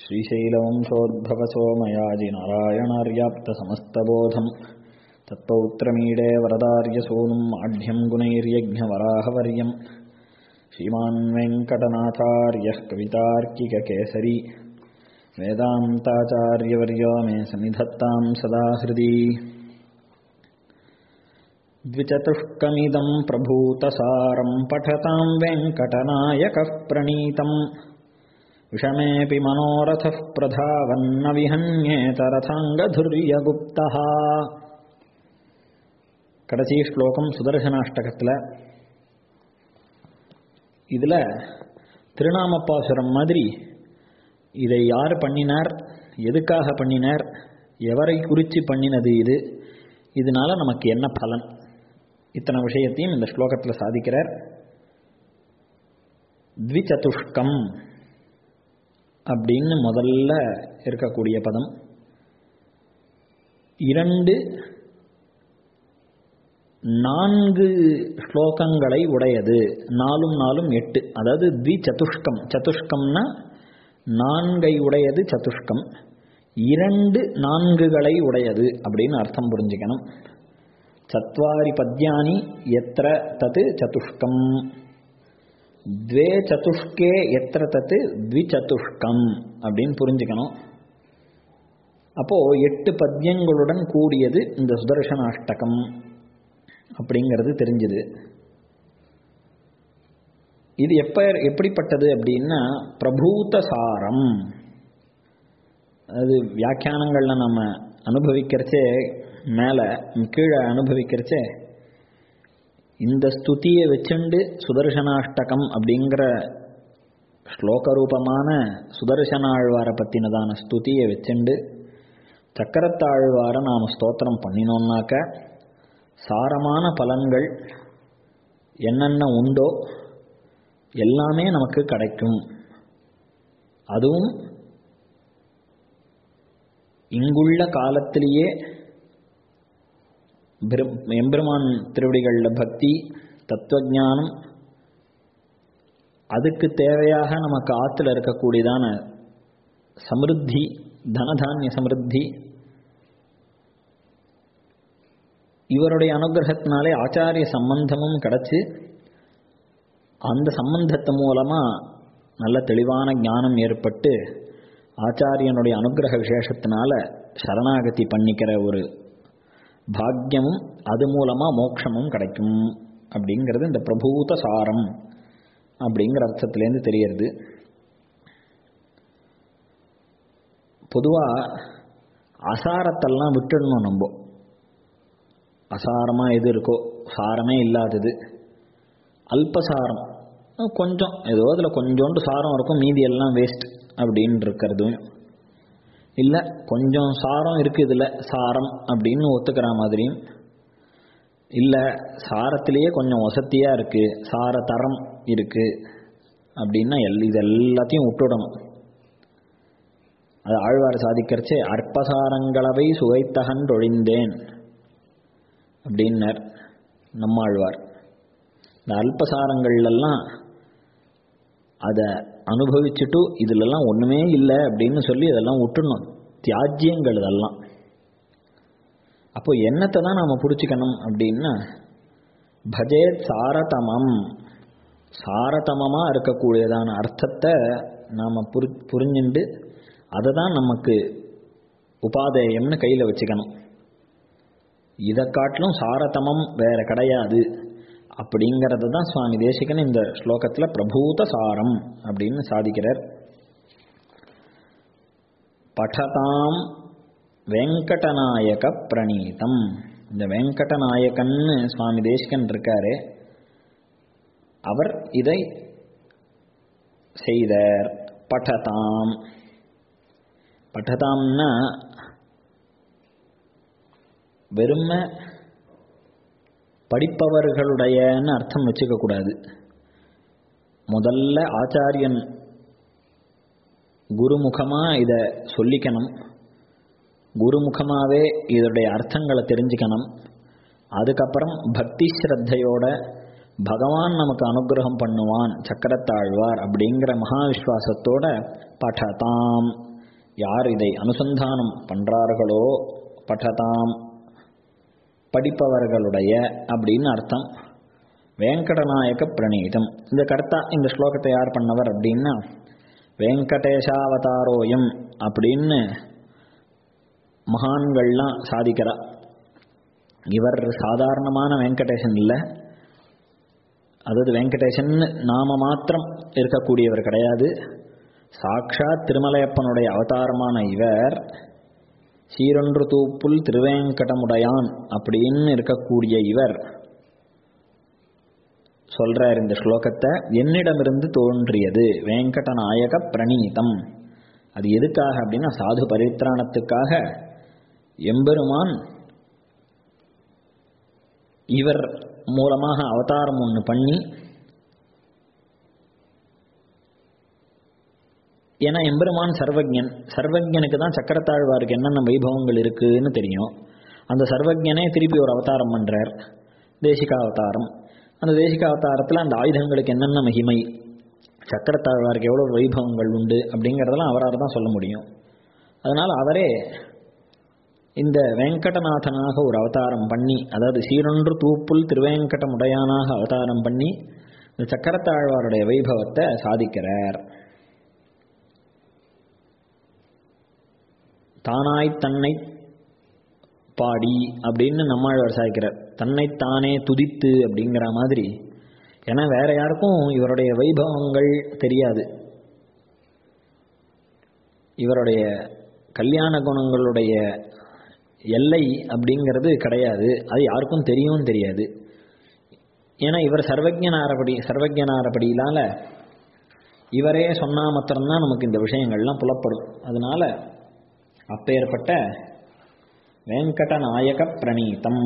श्रीशैलवंशोद्भवसोमयाजिनारायणार्याप्तसमस्तबोधम् तत्पौत्रमीडे वरदार्यसूनुम् आढ्यम् गुणैर्यज्ञवराहवर्यम् श्रीमान् वेङ्कटनाथार्यः कवितार्किककेसरी वेदान्ताचार्यवर्यो मे सन्निधत्ताम् सदा हृदि द्विचतुष्कमिदम् प्रभूतसारम् पठताम् वेङ्कटनायकः प्रणीतम् विषमेऽपि मनोरथः प्रधावन्न विहन्येतरथाङ्गधुर्यगुप्तः கடைசி ஸ்லோகம் சுதர்சனாஷ்டகத்தில் இதில் திருநாமப்பாசுரம் மாதிரி இதை யார் பண்ணினார் எதுக்காக பண்ணினார் எவரை குறித்து பண்ணினது இது இதனால நமக்கு என்ன பலன் இத்தனை விஷயத்தையும் இந்த ஸ்லோகத்தில் சாதிக்கிறார் த்விசதுஷ்கம் அப்படின்னு முதல்ல இருக்கக்கூடிய பதம் இரண்டு நான்கு ஸ்லோகங்களை உடையது நாலும் நாலும் எட்டு அதாவது த்வி சதுஷ்கம் சதுஷ்கம்னா நான்கை உடையது சதுஷ்கம் இரண்டு நான்குகளை உடையது அப்படின்னு அர்த்தம் புரிஞ்சுக்கணும் சத்வாரி பத்யானி எத்திர தத்து சதுஷ்கம் துவே சதுஷ்கே எத்திர தத்து த்விசதுஷ்கம் அப்படின்னு புரிஞ்சுக்கணும் அப்போ எட்டு பத்யங்களுடன் கூடியது இந்த சுதர்சனாஷ்டகம் அப்படிங்கிறது தெரிஞ்சுது இது எப்ப எப்படிப்பட்டது அப்படின்னா பிரபூத சாரம் அது வியாக்கியானங்கள்ல நம்ம அனுபவிக்கிறச்சே மேலே கீழே அனுபவிக்கிறச்சே இந்த ஸ்துதியை வச்சுண்டு சுதர்சனாஷ்டகம் அப்படிங்கிற ஸ்லோக ரூபமான சுதர்சனாழ்வாரை பற்றினதான ஸ்துதியை வச்சுண்டு சக்கரத்தாழ்வாரை நாம் ஸ்தோத்திரம் பண்ணினோம்னாக்க சாரமான பலன்கள் என்னென்ன உண்டோ எல்லாமே நமக்கு கிடைக்கும் அதுவும் இங்குள்ள காலத்திலேயே எம்பெருமான் திருவடிகளில் பக்தி தத்துவஜானம் அதுக்கு தேவையாக நமக்கு ஆற்றுல இருக்கக்கூடியதான சமிருத்தி தனதானிய சமிருத்தி இவருடைய அனுகிரகத்தினாலே ஆச்சாரிய சம்பந்தமும் கிடச்சி அந்த சம்பந்தத்து மூலமாக நல்ல தெளிவான ஞானம் ஏற்பட்டு ஆச்சாரியனுடைய அனுகிரக விசேஷத்தினால சரணாகதி பண்ணிக்கிற ஒரு பாக்கியமும் அது மூலமாக மோட்சமும் கிடைக்கும் அப்படிங்கிறது இந்த பிரபூத சாரம் அப்படிங்கிற அர்த்தத்திலேருந்து தெரியறது பொதுவாக அசாரத்தெல்லாம் விட்டுடணும் நம்ம அசாரமாக எது இருக்கோ சாரமே இல்லாதது அல்பசாரம் கொஞ்சம் ஏதோ அதில் கொஞ்சோண்டு சாரம் இருக்கும் மீதி எல்லாம் வேஸ்ட் அப்படின்னு இருக்கிறதும் இல்லை கொஞ்சம் சாரம் இருக்குது இதில் சாரம் அப்படின்னு ஒத்துக்கிற மாதிரியும் இல்லை சாரத்திலேயே கொஞ்சம் வசதியாக இருக்குது சார தரம் இருக்குது அப்படின்னா எல் இது எல்லாத்தையும் விட்டுடணும் அது ஆழ்வார் சாதிக்கிறச்சே அற்பசாரங்களவை சுவைத்தகன்றொழிந்தேன் அப்படின்னர் நம்மாழ்வார் இந்த அல்பசாரங்கள்லாம் அதை அனுபவிச்சுட்டு இதிலெல்லாம் ஒன்றுமே இல்லை அப்படின்னு சொல்லி இதெல்லாம் விட்டுடணும் தியாஜ்யங்கள் இதெல்லாம் அப்போ என்னத்தை தான் நாம் பிடிச்சிக்கணும் அப்படின்னா பஜேத் சாரதமம் சாரதமமாக இருக்கக்கூடியதான அர்த்தத்தை நாம் புரி புரிஞ்சுண்டு அதை தான் நமக்கு உபாதேயம்னு கையில் வச்சுக்கணும் இதை காட்டிலும் சாரதமம் வேற கிடையாது அப்படிங்கிறது தான் சுவாமி தேசிகன் இந்த ஸ்லோகத்தில் பிரபூத சாரம் அப்படின்னு சாதிக்கிறார் படதாம் வெங்கடநாயக பிரணீதம் இந்த வெங்கடநாயகன்னு சுவாமி தேசிகன் இருக்காரு அவர் இதை செய்தார் படதாம் படதாம்னா வெறுமை படிப்பவர்களுடையன்னு அர்த்தம் வச்சுக்க கூடாது முதல்ல ஆச்சாரியன் குருமுகமாக இதை சொல்லிக்கணும் குருமுகமாகவே இதோடைய அர்த்தங்களை தெரிஞ்சுக்கணும் அதுக்கப்புறம் பக்தி ஸ்ரத்தையோட பகவான் நமக்கு அனுகிரகம் பண்ணுவான் சக்கரத்தாழ்வார் அப்படிங்கிற மகா விஸ்வாசத்தோட படதாம் யார் இதை அனுசந்தானம் பண்றார்களோ பட்டதாம் படிப்பவர்களுடைய அப்படின்னு அர்த்தம் வெங்கடநாயக பிரணீதம் இந்த கர்த்தா இந்த ஸ்லோகத்தை யார் பண்ணவர் அப்படின்னா வெங்கடேஷாவதாரோயம் அப்படின்னு மகான்கள்லாம் சாதிக்கிறா இவர் சாதாரணமான வெங்கடேசன் இல்லை அதாவது வெங்கடேசன் நாம மாத்திரம் இருக்கக்கூடியவர் கிடையாது சாக்ஷாத் திருமலையப்பனுடைய அவதாரமான இவர் சீரொன்று தூப்புல் திருவேங்கடமுடையான் அப்படின்னு இருக்கக்கூடிய இவர் சொல்றார் இந்த ஸ்லோகத்தை என்னிடமிருந்து தோன்றியது வெங்கடநாயக பிரணீதம் அது எதுக்காக அப்படின்னா சாது பரித்ராணத்துக்காக எம்பெருமான் இவர் மூலமாக அவதாரம் ஒன்று பண்ணி ஏன்னா எம்பெருமான் சர்வஜன் சர்வஜனுக்கு தான் சக்கரத்தாழ்வாருக்கு என்னென்ன வைபவங்கள் இருக்குன்னு தெரியும் அந்த சர்வஜனே திருப்பி ஒரு அவதாரம் பண்றார் தேசிகா அவதாரம் அந்த தேசிகா அவதாரத்தில் அந்த ஆயுதங்களுக்கு என்னென்ன மகிமை சக்கரத்தாழ்வாருக்கு எவ்வளோ வைபவங்கள் உண்டு அப்படிங்கிறதெல்லாம் அவரால் தான் சொல்ல முடியும் அதனால் அவரே இந்த வெங்கடநாதனாக ஒரு அவதாரம் பண்ணி அதாவது சீரொன்று தூப்புல் திருவேங்கடமுடையானாக அவதாரம் பண்ணி இந்த சக்கரத்தாழ்வாருடைய வைபவத்தை சாதிக்கிறார் தானாய் தன்னை பாடி அப்படின்னு நம்மாழ்வார் சாய்க்கிறார் தன்னைத்தானே துதித்து அப்படிங்கிற மாதிரி ஏன்னா வேற யாருக்கும் இவருடைய வைபவங்கள் தெரியாது இவருடைய கல்யாண குணங்களுடைய எல்லை அப்படிங்கிறது கிடையாது அது யாருக்கும் தெரியவும் தெரியாது ஏன்னா இவர் சர்வஜனாரபடி சர்வஜனாரபடியினால இவரே சொன்னா மாத்திரம்தான் நமக்கு இந்த விஷயங்கள்லாம் புலப்படும் அதனால அப்பேற்பட்ட வெங்கடநாயக பிரணீதம்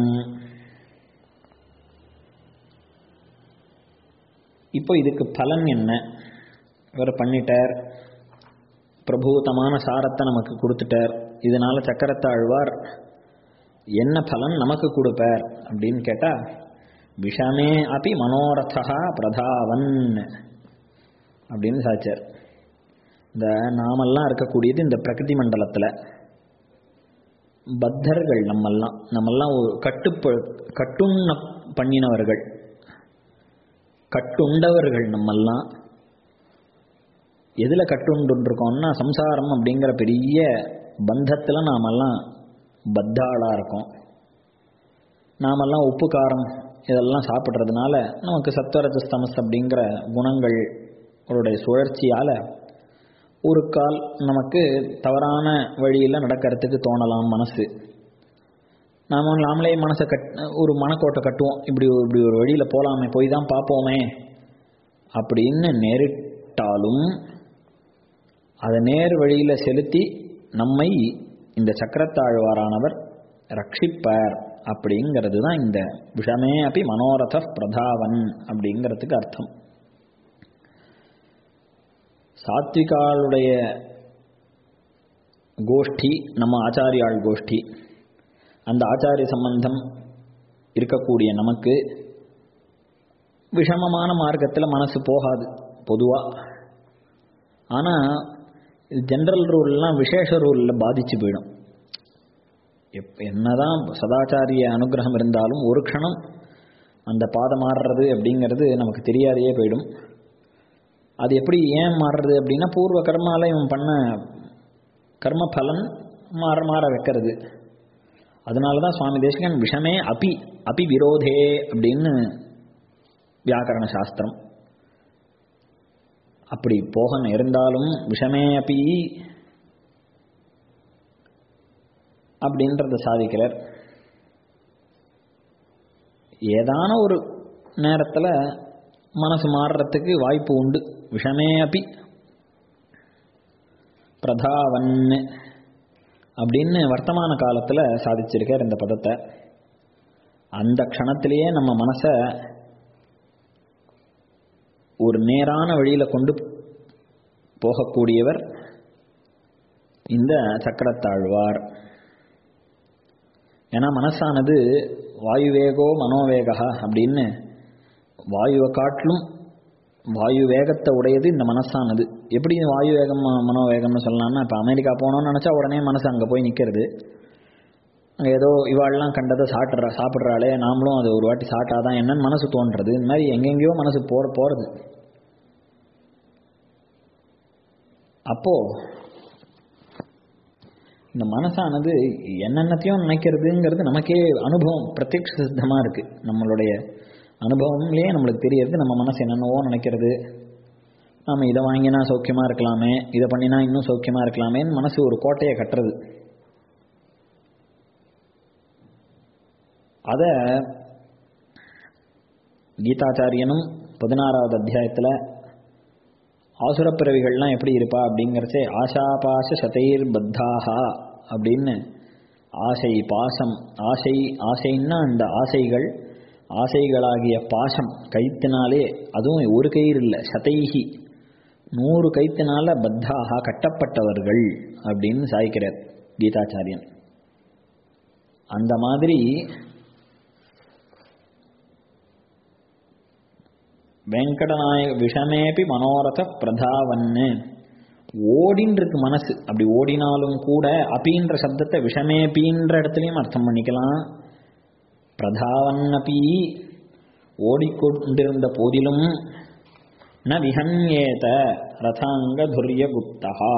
இப்போ இதுக்கு பலன் என்ன இவர் பண்ணிட்டார் பிரபூதமான சாரத்தை நமக்கு கொடுத்துட்டார் இதனால சக்கரத்தாழ்வார் என்ன பலன் நமக்கு கொடுப்பார் அப்படின்னு கேட்டா விஷமே அபி மனோரதா பிரதாவன் அப்படின்னு சாச்சார் இந்த நாமெல்லாம் இருக்கக்கூடியது இந்த பிரகிருதி மண்டலத்தில் பத்தர்கள் நம்மெல்லாம் நம்மெல்லாம் ஒரு கட்டுப்ப கட்டுண்ண பண்ணினவர்கள் கட்டுண்டவர்கள் நம்மெல்லாம் எதில் கட்டுண்டுருக்கோம்னா சம்சாரம் அப்படிங்கிற பெரிய பந்தத்தில் நாமெல்லாம் பத்தாளாக இருக்கோம் நாமெல்லாம் உப்பு காரம் இதெல்லாம் சாப்பிட்றதுனால நமக்கு சத்வரஜஸ்தமஸ் அப்படிங்கிற குணங்கள் அவருடைய சுழற்சியால் ஒரு கால் நமக்கு தவறான வழியில் நடக்கிறதுக்கு தோணலாம் மனசு நாம் நாமளே மனசை கட் ஒரு மனக்கோட்டை கட்டுவோம் இப்படி இப்படி ஒரு வழியில் போகலாமே போய் தான் பார்ப்போமே அப்படின்னு நேரிட்டாலும் அதை நேர் வழியில் செலுத்தி நம்மை இந்த சக்கரத்தாழ்வாரானவர் ரட்சிப்பார் அப்படிங்கிறது தான் இந்த விஷமே அப்படி மனோரத பிரதாவன் அப்படிங்கிறதுக்கு அர்த்தம் சாத்விகாளுடைய கோஷ்டி நம்ம ஆச்சாரியாள் கோஷ்டி அந்த ஆச்சாரிய சம்பந்தம் இருக்கக்கூடிய நமக்கு விஷமமான மார்க்கத்தில் மனசு போகாது பொதுவாக ஆனால் ஜென்ரல் ரூல்லாம் விசேஷ ரூலில் பாதிச்சு போயிடும் எப் என்னதான் சதாச்சாரிய அனுகிரகம் இருந்தாலும் ஒரு க்ஷணம் அந்த பாதம் மாறுறது அப்படிங்கிறது நமக்கு தெரியாதையே போயிடும் அது எப்படி ஏன் மாறுறது அப்படின்னா பூர்வ கர்மால இவன் பண்ண கர்ம பலன் மாற மாற வைக்கிறது அதனால தான் சுவாமி தேசிகன் விஷமே அபி அபி விரோதே அப்படின்னு வியாக்கரண சாஸ்திரம் அப்படி போக இருந்தாலும் விஷமே அப்பி அப்படின்றத சாதிக்கிறார் ஏதான ஒரு நேரத்தில் மனசு மாறுறதுக்கு வாய்ப்பு உண்டு விஷமே அப்பி பிரதாவன் அப்படின்னு வர்த்தமான காலத்தில் சாதிச்சிருக்கார் இந்த பதத்தை அந்த க்ஷணத்திலேயே நம்ம மனசை ஒரு நேரான வழியில் கொண்டு போகக்கூடியவர் இந்த சக்கரத்தாழ்வார் ஏன்னா மனசானது வாயுவேகோ மனோவேகா அப்படின்னு வாயுவை காட்டிலும் வாயு வேகத்தை உடையது இந்த மனசானது எப்படி வாயு வேகம் ம- மனோவேகம்னு சொல்லலாம்னா இப்போ அமெரிக்கா போகணும்னு நினச்சா உடனே மனசு அங்கே போய் நிற்கிறது அங்கே ஏதோ இவாள்லாம் கண்டதை சாப்பிட்றா சாப்பிட்றாளே நாமளும் அது ஒரு வாட்டி சாப்பிட்டாதான் என்னன்னு மனசு தோன்றது இந்த மாதிரி எங்கெங்கேயோ மனசு போற போகிறது அப்போ இந்த மனசானது என்னென்னத்தையும் நினைக்கிறதுங்கிறது நமக்கே அனுபவம் பிரத்யக்ஷ சித்தமாக இருக்குது நம்மளுடைய அனுபவம்லேயே நம்மளுக்கு தெரியறது நம்ம மனசு என்னென்னவோ நினைக்கிறது நாம் இதை வாங்கினா சௌக்கியமாக இருக்கலாமே இதை பண்ணினா இன்னும் சௌக்கியமாக இருக்கலாமேன்னு மனசு ஒரு கோட்டையை கட்டுறது அதை கீதாச்சாரியனும் பதினாறாவது அத்தியாயத்தில் ஆசுரப் பிறவிகள்லாம் எப்படி இருப்பா அப்படிங்கிறச்சே ஆஷாபாச சதைர் பத்தாகா அப்படின்னு ஆசை பாசம் ஆசை ஆசைன்னா அந்த ஆசைகள் ஆசைகளாகிய பாசம் கைத்தினாலே அதுவும் ஒரு கயிறு இல்லை சதைஹி நூறு கைத்தினால பத்தாகா கட்டப்பட்டவர்கள் அப்படின்னு சாய்க்கிறார் கீதாச்சாரியன் அந்த மாதிரி வெங்கடநாயக விஷமேபி மனோரத பிரதாவன்னு ஓடின்னு இருக்கு மனசு அப்படி ஓடினாலும் கூட அபின்ற சப்தத்தை விஷமேபின்ற இடத்துலையும் அர்த்தம் பண்ணிக்கலாம் பிரதாவன்னபி ஓடிக்கொண்டிருந்த போதிலும் ந விஹன்யேத ரதாங்க துரிய குப்தகா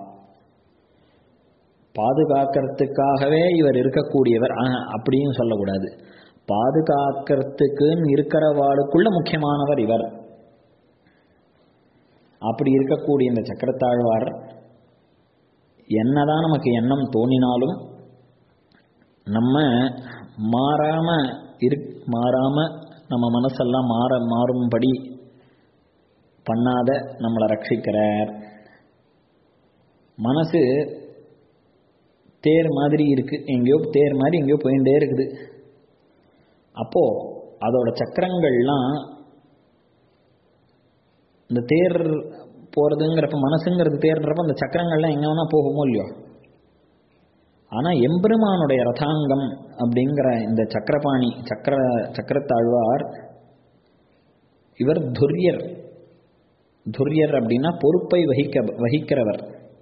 பாதுகாக்கிறதுக்காகவே இவர் இருக்கக்கூடியவர் ஆஹ், அப்படியும் சொல்லக்கூடாது பாதுகாக்கிறதுக்குன்னு இருக்கிறவாளுக்குள்ள முக்கியமானவர் இவர் அப்படி இருக்கக்கூடிய இந்த சக்கரத்தாழ்வார் என்னதான் நமக்கு எண்ணம் தோணினாலும் நம்ம மாறாம இரு மாறாம நம்ம மனசெல்லாம் மாற மாறும்படி பண்ணாத நம்மளை ரட்சிக்கிறார் மனசு தேர் மாதிரி இருக்கு எங்கேயோ தேர் மாதிரி எங்கேயோ போயிட்டே இருக்குது அப்போ அதோட சக்கரங்கள்லாம் இந்த தேர் போறதுங்கிறப்ப மனசுங்கிறது தேர்ன்றப்ப அந்த சக்கரங்கள்லாம் எங்க வேணா போகுமோ இல்லையோ ஆனா எம்பெருமானுடைய ரதாங்கம் அப்படிங்கிற இந்த சக்கரபாணி சக்கர சக்கரத்தாழ்வார் இவர் துரியர் துரியர் அப்படின்னா பொறுப்பை வகிக்க வகிக்கிறவர்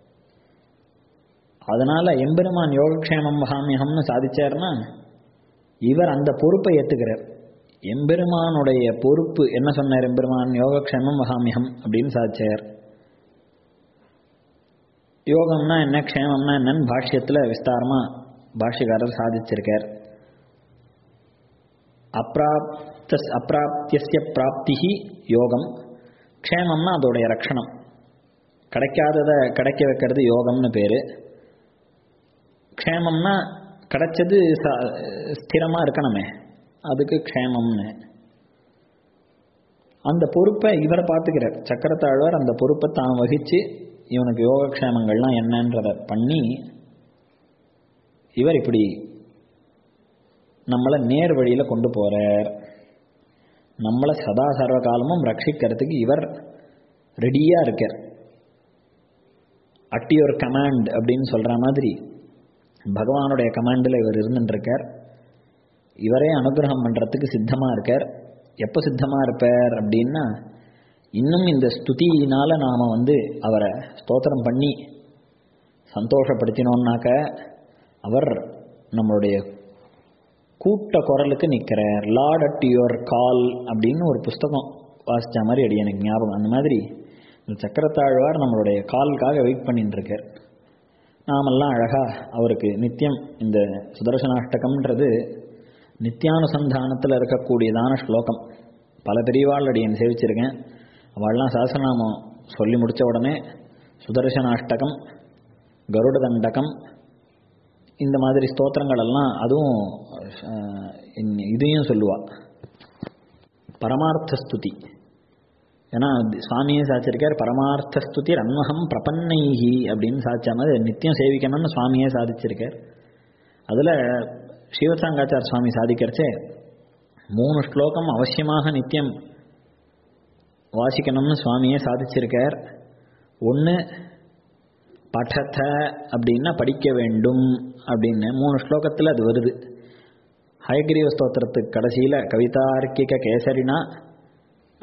அதனால எம்பெருமான் யோகக்ஷேமம் வகாமியகம்னு சாதிச்சார்னா இவர் அந்த பொறுப்பை ஏத்துக்கிறார் எம்பெருமானுடைய பொறுப்பு என்ன சொன்னார் எம்பெருமான் யோகக்ஷேமம் வகாமியம் அப்படின்னு சாதிச்சார் யோகம்னா என்ன க்ஷேமம்னா என்னன்னு பாஷ்யத்துல விஸ்தாரமா பாஷ்யக்காரர் சாதிச்சிருக்கார் அப்பிராப்த அப்பிராப்திய பிராப்திஹி யோகம் க்ஷேமம்னா அதோடைய ரக்ஷணம் கிடைக்காததை கிடைக்க வைக்கிறது யோகம்னு பேரு க்ஷேமம்னா கிடைச்சது ச- ஸ்திரமா இருக்கணுமே அதுக்கு க்ஷேமம்னு அந்த பொறுப்பை இவரை பார்த்துக்கிறார் சக்கரத்தாழ்வார் அந்த பொறுப்பை தான் வகிச்சு இவனுக்கு யோகக்ஷேமங்கள்லாம் என்னன்றத பண்ணி இவர் இப்படி நம்மளை நேர் வழியில கொண்டு போறார் நம்மளை சதா சர்வ காலமும் ரட்சிக்கிறதுக்கு இவர் ரெடியா இருக்கார் அட் யுவர் கமாண்ட் அப்படின்னு சொல்ற மாதிரி பகவானுடைய கமாண்டில் இவர் இருந்துருக்கார் இவரே அனுகிரகம் பண்றதுக்கு சித்தமா இருக்கார் எப்போ சித்தமா இருப்பார் அப்படின்னா இன்னும் இந்த ஸ்துதியினால நாம வந்து அவரை ஸ்தோத்திரம் பண்ணி சந்தோஷப்படுத்தினோம்னாக்க அவர் நம்மளுடைய கூட்ட குரலுக்கு நிற்கிறார் லார்ட் அட் யுவர் கால் அப்படின்னு ஒரு புஸ்தகம் வாசிச்ச மாதிரி அடி எனக்கு ஞாபகம் அந்த மாதிரி இந்த சக்கரத்தாழ்வார் நம்மளுடைய காலுக்காக வெயிட் பண்ணிட்டு இருக்கார் நாமெல்லாம் அழகா அவருக்கு நித்தியம் இந்த சுதர்சனாஷ்டகம்ன்றது நித்தியானுசந்தானத்தில் இருக்கக்கூடியதான ஸ்லோகம் பல பெரியவாள் அடியன் சேவிச்சிருக்கேன் அவள்லாம் சஹசிரநாமம் சொல்லி முடிச்ச உடனே சுதர்சனாஷ்டகம் கருட தண்டகம் இந்த மாதிரி ஸ்தோத்திரங்கள் எல்லாம் அதுவும் அஹ், இன்- இதையும் சொல்லுவா பரமார்த்த ஸ்துதி ஏன்னா சுவாமியே சாதிச்சிருக்கார் பரமார்த்த ஸ்துதி ரன்மகம் பிரபன்னைஹி அப்படின்னு சாதிச்ச மாதிரி நித்தியம் சேவிக்கணும்னு சுவாமியே சாதிச்சிருக்கார் அதில் ஸ்ரீவத்சாங்காச்சார் சுவாமி சாதிக்கிறச்சே மூணு ஸ்லோகம் அவசியமாக நித்தியம் வாசிக்கணும்னு சுவாமியே சாதிச்சிருக்கார் ஒன்று படத அப்படின்னா படிக்க வேண்டும் அப்படின்னு மூணு ஸ்லோகத்தில் அது வருது ஹயக்ரீவ ஸ்தோத்திரத்துக்கு கடைசியில் கவிதார்க்கிக கேசரினா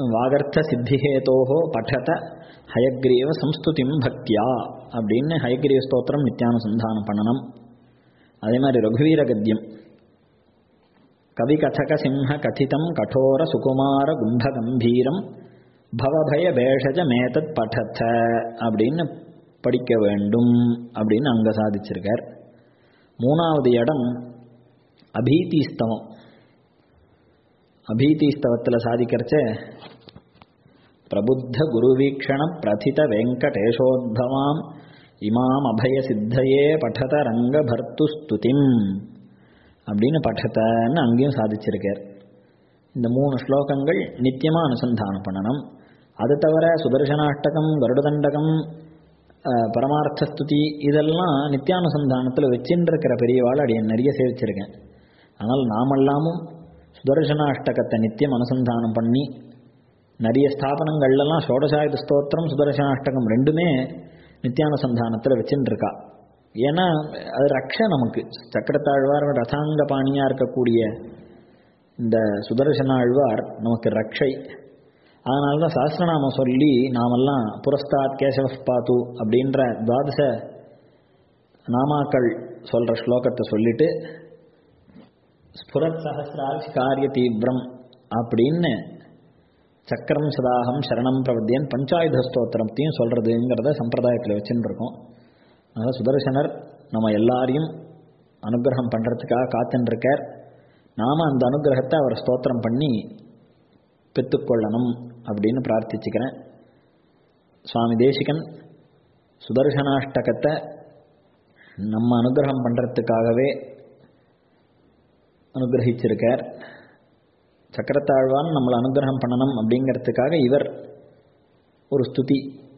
வாகர்த்த சித்திஹேதோஹோ படத ஹயக்ரீவ சம்ஸ்துதிம் பக்தியா அப்படின்னு ஹயக்ரீவ ஸ்தோத்திரம் நித்தியானுசந்தானம் பண்ணணும் அதே மாதிரி ரகுவீர கத்தியம் கவி கதக சிம்ஹ கதிதம் கடோர சுகுமார கும்ப கம்பீரம் பவபய பேஷஜ மேதத் படத்த அப்படின்னு படிக்க வேண்டும் அப்படின்னு அங்க சாதிச்சிருக்கார் மூணாவது இடம் அபீதிஸ்தவம் அபீதிஸ்தவத்தில் சாதிக்கிறச்ச பிரபுத்த குருவீக்ஷண பிரதித வெங்கடேஷோத்பவாம் இமாம் அபய சித்தையே படத ரங்க பர்த்து ஸ்துதிம் அப்படின்னு பட்டத்தன்னு அங்கேயும் சாதிச்சிருக்கார் இந்த மூணு ஸ்லோகங்கள் நித்தியமாக அனுசந்தானம் பண்ணணும் அது தவிர சுதர்சனாஷ்டகம் கருடதண்டகம் பரமார்த்த ஸ்துதி இதெல்லாம் நித்தியானுசந்தானத்தில் வச்சுட்டு இருக்கிற பெரியவாள் அடைய நிறைய சேவிச்சிருக்கேன் ஆனால் நாமெல்லாமும் சுதர்சனாஷ்டகத்தை நித்தியம் அனுசந்தானம் பண்ணி நிறைய ஸ்தாபனங்கள்லாம் ஷோடசாயுத ஸ்தோத்திரம் சுதர்சனாஷ்டகம் ரெண்டுமே நித்தியானுசந்தானத்தில் வச்சுட்டு இருக்கா ஏன்னா அது ரக்ஷ நமக்கு சக்கரத்தாழ்வார் ரதாங்க பாணியாக இருக்கக்கூடிய இந்த சுதர்சன ஆழ்வார் நமக்கு ரக்ஷை அதனால தான் சாஸ்திரநாமம் சொல்லி நாமெல்லாம் புரஸ்தாத் கேசவ பாத்து அப்படின்ற துவாதச நாமாக்கள் சொல்கிற ஸ்லோகத்தை சொல்லிட்டு ஸ்புரத் சஹசிராட்சி காரிய தீவிரம் அப்படின்னு சக்கரம் சதாகம் சரணம் பிரபத்தியன் பஞ்சாயுத ஸ்தோத்திரத்தையும் சொல்கிறதுங்கிறத சம்பிரதாயத்தில் வச்சுன்னு இருக்கோம் அதனால் சுதர்சனர் நம்ம எல்லாரையும் அனுகிரகம் பண்ணுறதுக்காக காத்துருக்கார் நாம் அந்த அனுகிரகத்தை அவர் ஸ்தோத்திரம் பண்ணி பெற்றுக்கொள்ளணும் அப்படின்னு பிரார்த்திச்சுக்கிறேன் சுவாமி தேசிகன் சுதர்சனாஷ்டகத்தை நம்ம அனுகிரகம் பண்ணுறதுக்காகவே அனுகிரகிச்சிருக்கார் சக்கரத்தாழ்வான் நம்மளை அனுகிரகம் பண்ணணும் அப்படிங்கிறதுக்காக இவர் ஒரு ஸ்துதி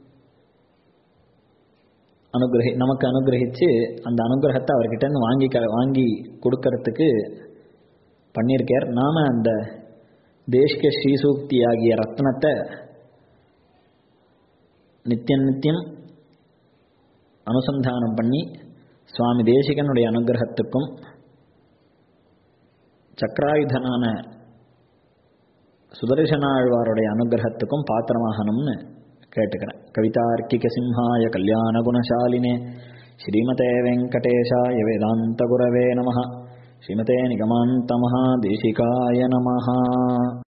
அனுகிரகி நமக்கு அனுகிரகிச்சு அந்த அனுகிரகத்தை அவர்கிட்ட வாங்கி க வாங்கி கொடுக்கறதுக்கு பண்ணியிருக்கார் நாம அந்த தேஷ்க ஸ்ரீசூக்தி ஆகிய ரத்னத்தை நித்தியம் நித்தியம் அனுசந்தானம் பண்ணி சுவாமி தேசிகனுடைய அனுகிரகத்துக்கும் சக்கராயுதனான சுதர்சனாழ்வாருடைய அனுகிரகத்துக்கும் பாத்திரமாகணும்னு கேட்டுக்கிறேன் கவிதார்க்கிக சிம்ஹாய கல்யாண குணசாலினே ஸ்ரீமதே வெங்கடேஷாய வேதாந்த குரவே நம ஸ்ரீமதே நிகமாந்த மகாதேசிகாய நமஹா